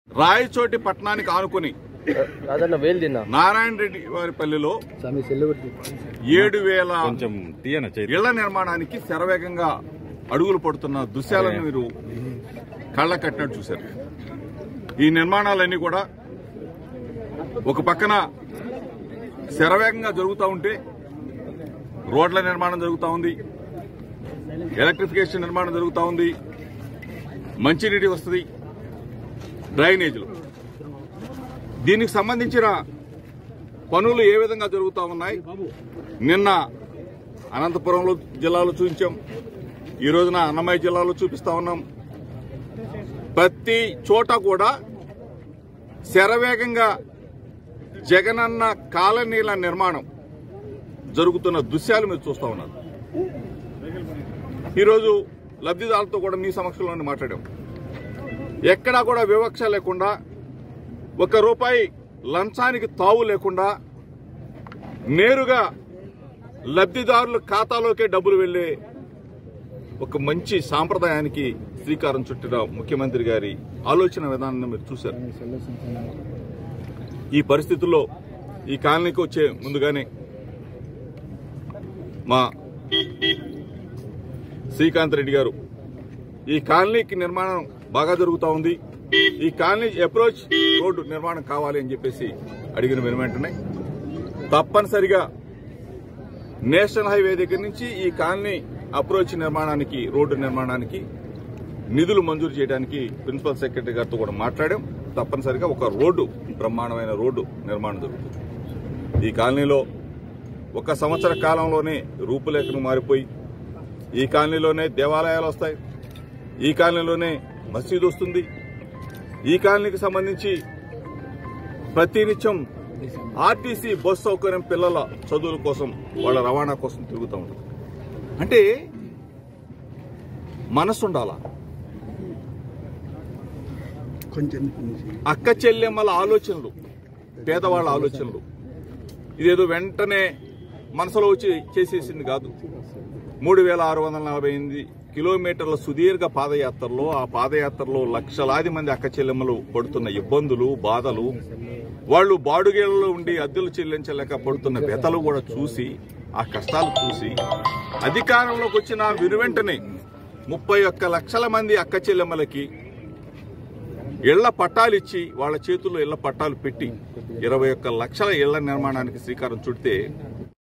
రాయచోటి పట్టణానికి ఆనుకుని అదన్న వేలు తిన్నా నారాయణ రెడ్డి వారి పల్లెలో స్వామి సెల్లు ఏడు వేల కొంచెం తీయన చేతి ఇళ్ల నిర్మాణానికి శరవేగంగా అడుగులు పడుతున్న దృశ్యాలను మీరు కళ్ళ కట్టినట్టు చూశారు ఈ నిర్మాణాలన్నీ కూడా ఒక పక్కన శరవేగంగా జరుగుతూ ఉంటే రోడ్ల నిర్మాణం జరుగుతూ ఉంది ఎలక్ట్రిఫికేషన్ నిర్మాణం జరుగుతూ ఉంది మంచినీటి వస్తుంది డ్రైనేజీలు దీనికి సంబంధించిన పనులు ఏ విధంగా జరుగుతూ ఉన్నాయి నిన్న అనంతపురంలో జిల్లాలో చూపించాం ఈ రోజున అన్నమయ్య జిల్లాలో చూపిస్తా ఉన్నాం ప్రతి చోట కూడా శరవేగంగా జగనన్న కాలనీల నిర్మాణం జరుగుతున్న దృశ్యాలు మీరు చూస్తా ఉన్నారు ఈరోజు లబ్ధిదారులతో కూడా మీ సమక్షంలోనే మాట్లాడాం ఎక్కడా కూడా వివక్ష లేకుండా ఒక రూపాయి లంచానికి తావు లేకుండా నేరుగా లబ్ధిదారుల ఖాతాలోకే డబ్బులు వెళ్లే ఒక మంచి సాంప్రదాయానికి శ్రీకారం చుట్టిన ముఖ్యమంత్రి గారి ఆలోచన విధానాన్ని మీరు చూశారు ఈ పరిస్థితుల్లో ఈ కాలనీకి వచ్చే ముందుగానే మా శ్రీకాంత్ రెడ్డి గారు ఈ కాలనీకి నిర్మాణం బాగా జరుగుతూ ఉంది ఈ కాలనీ అప్రోచ్ రోడ్డు నిర్మాణం కావాలి అని చెప్పేసి అడిగిన వెను వెంటనే తప్పనిసరిగా నేషనల్ హైవే దగ్గర నుంచి ఈ కాలనీ అప్రోచ్ నిర్మాణానికి రోడ్డు నిర్మాణానికి నిధులు మంజూరు చేయడానికి ప్రిన్సిపల్ సెక్రటరీ గారితో కూడా మాట్లాడాం తప్పనిసరిగా ఒక రోడ్డు బ్రహ్మాండమైన రోడ్డు నిర్మాణం జరుగుతుంది ఈ కాలనీలో ఒక సంవత్సర కాలంలోనే రూపురేఖలు మారిపోయి ఈ కాలనీలోనే దేవాలయాలు వస్తాయి ఈ కాలనీలోనే మసీదు వస్తుంది ఈ కాలనీకి సంబంధించి ప్రతినిత్యం ఆర్టీసీ బస్ సౌకర్యం పిల్లల చదువుల కోసం వాళ్ళ రవాణా కోసం తిరుగుతూ ఉంటుంది అంటే మనసు ఉండాలా కొంచెం అక్క చెల్లెమ్మల ఆలోచనలు పేదవాళ్ళ ఆలోచనలు ఇదేదో వెంటనే మనసులో వచ్చి చేసేసింది కాదు మూడు వేల ఆరు వందల నలభై ఎనిమిది కిలోమీటర్ల సుదీర్ఘ పాదయాత్రలో ఆ పాదయాత్రలో లక్షలాది మంది అక్క చెల్లెమ్మలు పడుతున్న ఇబ్బందులు బాధలు వాళ్ళు బాడుగేళ్లలో ఉండి అద్దెలు చెల్లించలేక పడుతున్న వ్యతలు కూడా చూసి ఆ కష్టాలు చూసి అధికారంలోకి వచ్చిన వినువెంటనే ముప్పై ఒక్క లక్షల మంది అక్క చెల్లెమ్మలకి ఇళ్ల పట్టాలు ఇచ్చి వాళ్ళ చేతుల్లో ఇళ్ల పట్టాలు పెట్టి ఇరవై ఒక్క లక్షల ఇళ్ల నిర్మాణానికి శ్రీకారం చుడితే